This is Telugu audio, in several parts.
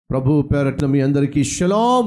ప్రభు పేరట్ల మీ అందరికీ షలాం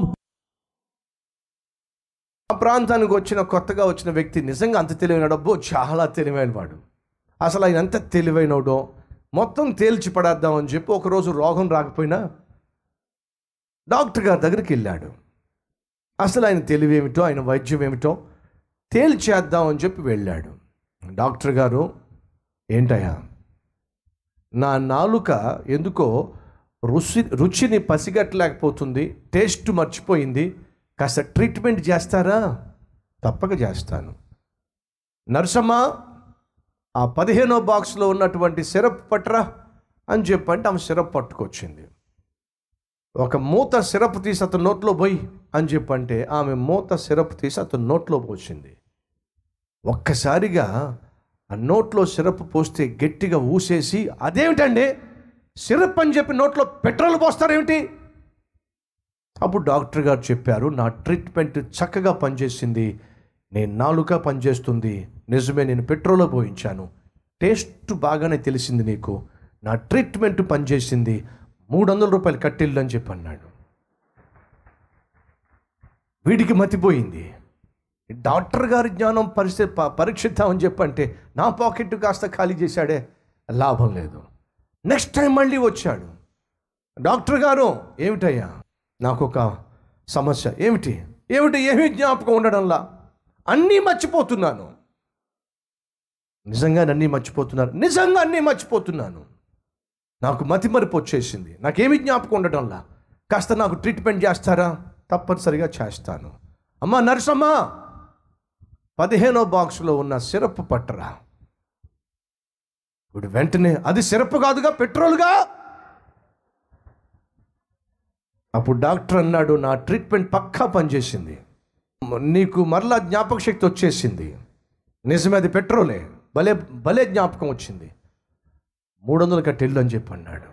ఆ ప్రాంతానికి వచ్చిన కొత్తగా వచ్చిన వ్యక్తి నిజంగా అంత తెలివైన డబ్బు చాలా తెలివైన వాడు అసలు ఆయన ఎంత తెలివైనడో మొత్తం తేల్చి పడేద్దామని చెప్పి ఒకరోజు రోగం రాకపోయినా డాక్టర్ గారి దగ్గరికి వెళ్ళాడు అసలు ఆయన తెలివేమిటో ఆయన వైద్యం ఏమిటో తేల్చేద్దామని చెప్పి వెళ్ళాడు డాక్టర్ గారు ఏంటయ్యా నా నాలుక ఎందుకో రుచి రుచిని పసిగట్టలేకపోతుంది టేస్ట్ మర్చిపోయింది కాస్త ట్రీట్మెంట్ చేస్తారా తప్పక చేస్తాను నర్సమ్మ ఆ పదిహేనో బాక్స్లో ఉన్నటువంటి సిరప్ పట్టరా అని చెప్పంటే ఆమె సిరప్ పట్టుకొచ్చింది ఒక మూత సిరప్ తీసి అతను నోట్లో పోయి అని చెప్పంటే ఆమె మూత సిరప్ తీసి అతను నోట్లో పోసింది ఒక్కసారిగా ఆ నోట్లో సిరప్ పోస్తే గట్టిగా ఊసేసి అదేమిటండి సిరప్ అని చెప్పి నోట్లో పెట్రోల్ పోస్తారేమిటి అప్పుడు డాక్టర్ గారు చెప్పారు నా ట్రీట్మెంట్ చక్కగా పనిచేసింది నేను నాలుక పనిచేస్తుంది నిజమే నేను పెట్రోల్ పోయించాను టేస్ట్ బాగానే తెలిసింది నీకు నా ట్రీట్మెంట్ పనిచేసింది మూడు వందల రూపాయలు కట్టిల్లు అని చెప్పి అన్నాడు వీడికి మతిపోయింది డాక్టర్ గారి జ్ఞానం పరిస్థితి ప- పరీక్షిద్దామని చెప్పంటే నా పాకెట్ కాస్త ఖాళీ చేశాడే లాభం లేదు నెక్స్ట్ టైం మళ్ళీ వచ్చాడు డాక్టర్ గారు ఏమిటయ్యా నాకు ఒక సమస్య ఏమిటి ఏమిటి ఏమీ జ్ఞాపకం ఉండడంలా అన్నీ మర్చిపోతున్నాను నిజంగా అన్నీ మర్చిపోతున్నారు నిజంగా అన్నీ మర్చిపోతున్నాను నాకు మతిమరుపు వచ్చేసింది నాకేమి జ్ఞాపకం ఉండడంలా కాస్త నాకు ట్రీట్మెంట్ చేస్తారా తప్పనిసరిగా చేస్తాను అమ్మా నర్సమ్మా పదిహేనో బాక్స్లో ఉన్న సిరప్ పట్టరా ఇప్పుడు వెంటనే అది సిరప్ కాదుగా పెట్రోల్గా అప్పుడు డాక్టర్ అన్నాడు నా ట్రీట్మెంట్ పక్కా పనిచేసింది మ- నీకు మరలా జ్ఞాపక శక్తి వచ్చేసింది నిజమే అది పెట్రోలే భలే భలే జ్ఞాపకం వచ్చింది మూడు వందలు కట్టెళ్ళు అని చెప్పి అన్నాడు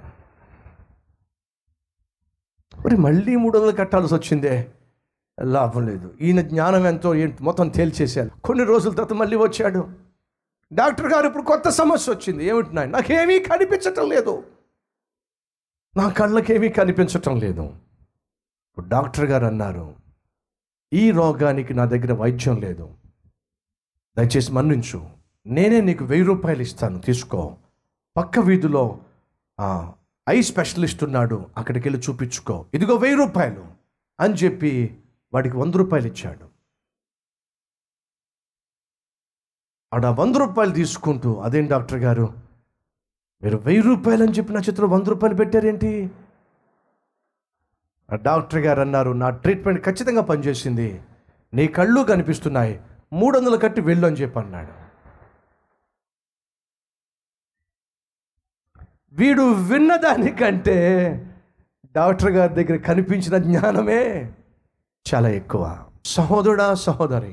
మరి మళ్ళీ మూడు వందలు కట్టాల్సి వచ్చిందే లాభం లేదు ఈయన జ్ఞానం ఎంతో ఏంటి మొత్తం తేల్చేశారు కొన్ని రోజుల తర్వాత మళ్ళీ వచ్చాడు డాక్టర్ గారు ఇప్పుడు కొత్త సమస్య వచ్చింది ఏమిటి నాయన నాకేమీ కనిపించటం లేదు నా కళ్ళకేమీ కనిపించటం లేదు ఇప్పుడు డాక్టర్ గారు అన్నారు ఈ రోగానికి నా దగ్గర వైద్యం లేదు దయచేసి మన్నించు నేనే నీకు వెయ్యి రూపాయలు ఇస్తాను తీసుకో పక్క వీధిలో ఆ, ఐ స్పెషలిస్ట్ ఉన్నాడు అక్కడికి వెళ్ళి చూపించుకో ఇదిగో వెయ్యి రూపాయలు అని చెప్పి వాడికి వంద రూపాయలు ఇచ్చాడు ఆడ వంద రూపాయలు తీసుకుంటూ అదేం డాక్టర్ గారు మీరు వెయ్యి రూపాయలు అని చెప్పి నా చేతిలో వంద రూపాయలు పెట్టారేంటి ఆ డాక్టర్ గారు అన్నారు నా ట్రీట్మెంట్ ఖచ్చితంగా పనిచేసింది నీ కళ్ళు కనిపిస్తున్నాయి మూడు వందలు కట్టి వెళ్ళు అని చెప్పి అన్నాడు వీడు విన్నదానికంటే డాక్టర్ గారి దగ్గర కనిపించిన జ్ఞానమే చాలా ఎక్కువ సహోదరుడా సహోదరి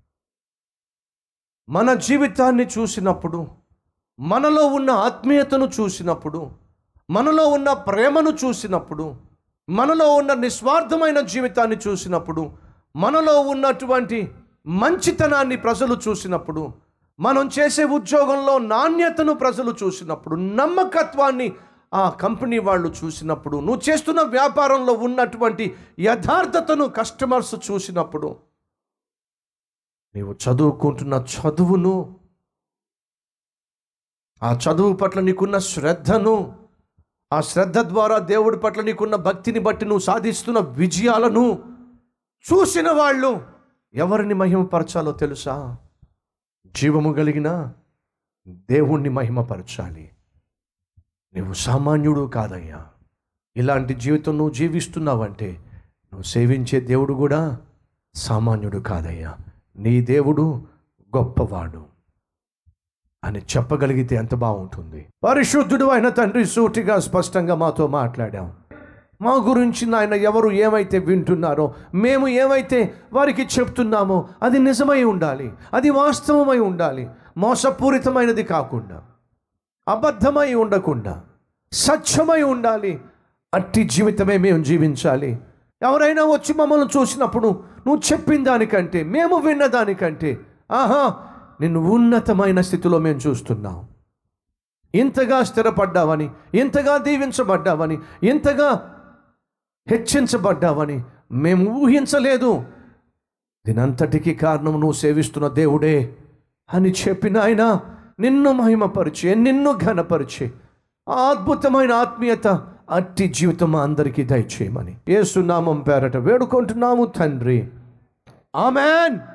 మన జీవితాన్ని చూసినప్పుడు మనలో ఉన్న ఆత్మీయతను చూసినప్పుడు మనలో ఉన్న ప్రేమను చూసినప్పుడు మనలో ఉన్న నిస్వార్థమైన జీవితాన్ని చూసినప్పుడు మనలో ఉన్నటువంటి మంచితనాన్ని ప్రజలు చూసినప్పుడు మనం చేసే ఉద్యోగంలో నాణ్యతను ప్రజలు చూసినప్పుడు నమ్మకత్వాన్ని ఆ కంపెనీ వాళ్ళు చూసినప్పుడు నువ్వు చేస్తున్న వ్యాపారంలో ఉన్నటువంటి యథార్థతను కస్టమర్స్ చూసినప్పుడు నీవు చదువుకుంటున్న చదువును ఆ చదువు పట్ల నీకున్న శ్రద్ధను ఆ శ్రద్ధ ద్వారా దేవుడి పట్ల నీకున్న భక్తిని బట్టి నువ్వు సాధిస్తున్న విజయాలను చూసిన వాళ్ళు ఎవరిని మహిమపరచాలో తెలుసా జీవము కలిగిన దేవుణ్ణి మహిమపరచాలి నువ్వు సామాన్యుడు కాదయ్యా ఇలాంటి జీవితం నువ్వు జీవిస్తున్నావంటే నువ్వు సేవించే దేవుడు కూడా సామాన్యుడు కాదయ్యా నీ దేవుడు గొప్పవాడు అని చెప్పగలిగితే ఎంత బాగుంటుంది పరిశుద్ధుడు అయిన తండ్రి సూటిగా స్పష్టంగా మాతో మాట్లాడాం మా గురించి నాయన ఎవరు ఏమైతే వింటున్నారో మేము ఏమైతే వారికి చెప్తున్నామో అది నిజమై ఉండాలి అది వాస్తవమై ఉండాలి మోసపూరితమైనది కాకుండా అబద్ధమై ఉండకుండా సత్యమై ఉండాలి అట్టి జీవితమే మేము జీవించాలి ఎవరైనా వచ్చి మమ్మల్ని చూసినప్పుడు నువ్వు చెప్పిన దానికంటే మేము విన్న దానికంటే ఆహా నిన్ను ఉన్నతమైన స్థితిలో మేము చూస్తున్నాం ఇంతగా స్థిరపడ్డావని ఇంతగా దీవించబడ్డావని ఇంతగా హెచ్చించబడ్డావని మేము ఊహించలేదు దీనంతటికీ కారణం నువ్వు సేవిస్తున్న దేవుడే అని చెప్పిన ఆయన నిన్ను మహిమపరిచి నిన్ను ఘనపరిచి ఆ అద్భుతమైన ఆత్మీయత అట్టి జీవితం మా అందరికీ దయచేయమని ఏసునామం పేరట వేడుకుంటున్నాము తండ్రి ఆమెన్